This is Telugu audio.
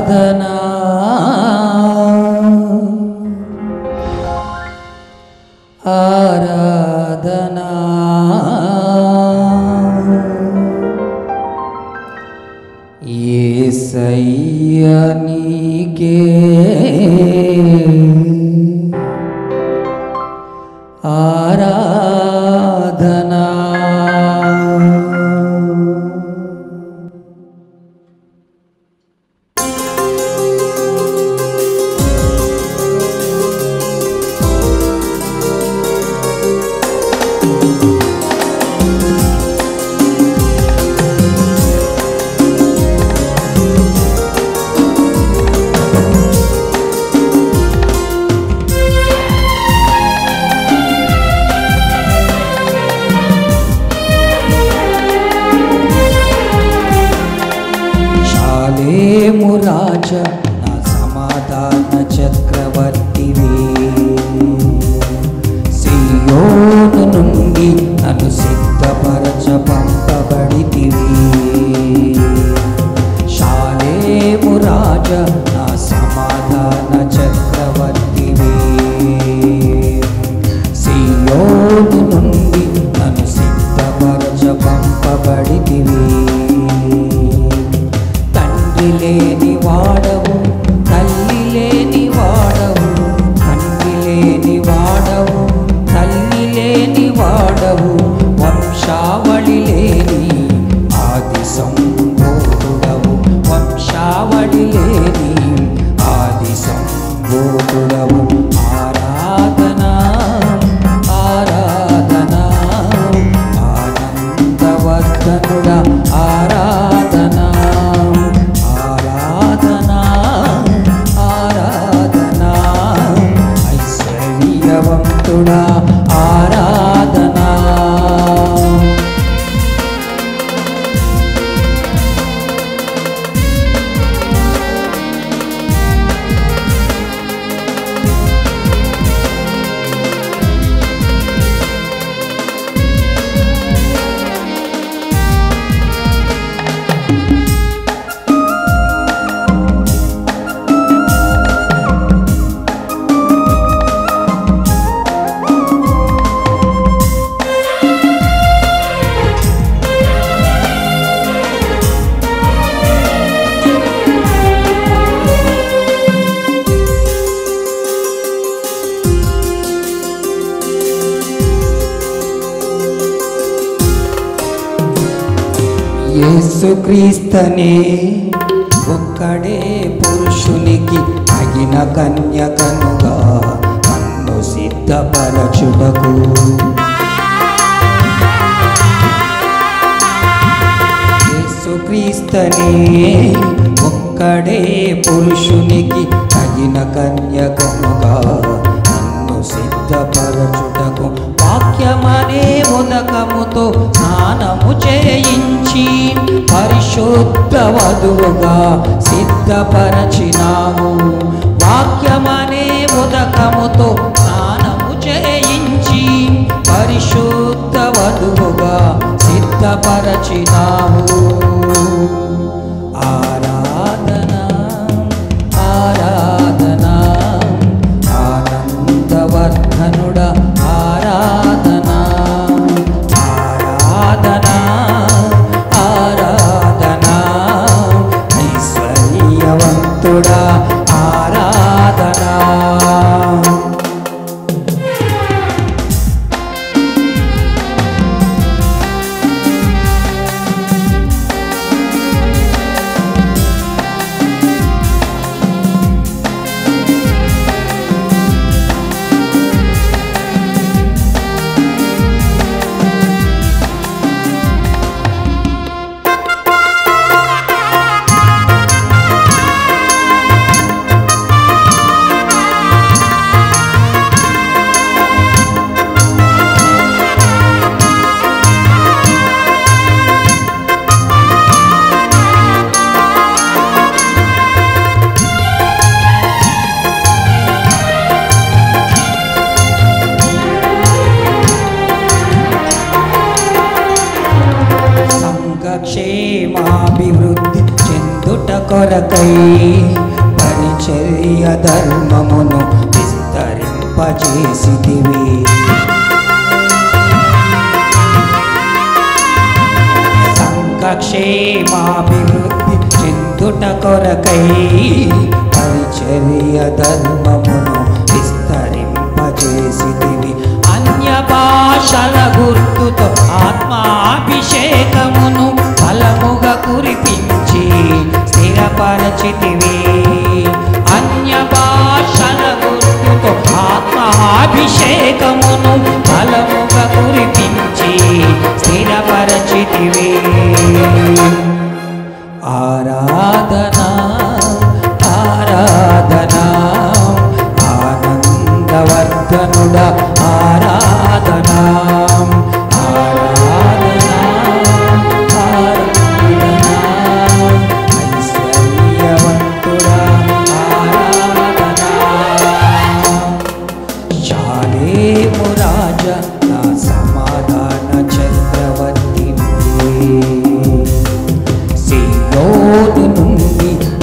ఆరాధనా ఆరాధనా యేసయ్య నీకే ఆరాధనా శాలేము రాజ నా సమాధాన చక్రవర్తివి సియోను నుండి నన్ను సిద్ధపరచ పంపబడితివి శాలేము రాజ నా సమాధాన చక్రవర్తివి సియోను నుండి నన్ను సిద్ధపరచ పంపబడితివి తండ్రి లేని వాడవు తల్లి లేని వాడవు తండ్రి లేని వాడవు తల్లి లేని వాడవు వంశావళి లేని ఆది సంబోధుడవు వంశావళి లేని ఆది సంబోధుడవు ఆరాధనా ఆరాధనా ఆనందవర్ధనుడా ఆరాధనా ఆరాధనా ఆరాధనా ఐశ్వర్యవంతుడా ఆరాధనా యేసుక్రీస్తనే ఒక్కడే పురుషునికి తగిన కన్యకనుగా నన్ను సిద్ధపరచుటకు యేసుక్రీస్తనే ఒక్కడే పురుషునికి తగిన కన్యకనుగా నన్ను సిద్ధపరచుటకు వాక్యమనే ఉదకముతో స్నానము చేయించి పరిశుద్ధ వధువుగా సిద్ధపరచినావు వాక్యమనే ఉదకముతో స్నానము చేయించి పరిశుద్ధ వధువుగా సిద్ధపరచినావు ఆరాధనా ఆరాధనా ఆనందవర్ధనుడ ఆరాధనా ఆరాధనా ఆరాధనా ఐశ్వర్యవంతుడా ఆరాధనా కొరకై పరిచర్య ధర్మమును విస్తరింపజేసిదివి సంఘక్షేమాభివృద్ధి చెందుట కొరకై పరిచర్య ధర్మమును విస్తరింపజేసిదివి అన్య భాషల గుర్తుతో ఆత్మాభిషేకమును బలముగా కురిపించి స్థిరపరచితివి అన్య భాషల గుర్తుతో ఆత్మాభిషేకమును బలముగా కురిపించి స్థిరపరచితివి ఆరాధన ఆరాధన ఆనందవర్ధనుడ ఆరాధన ఆరాధన ఆరాధన ఐశ్వర్యవంతుడా ఆరాధన శాలేము రాజ నా సమాధాన చక్రవర్తి సియోను నుండి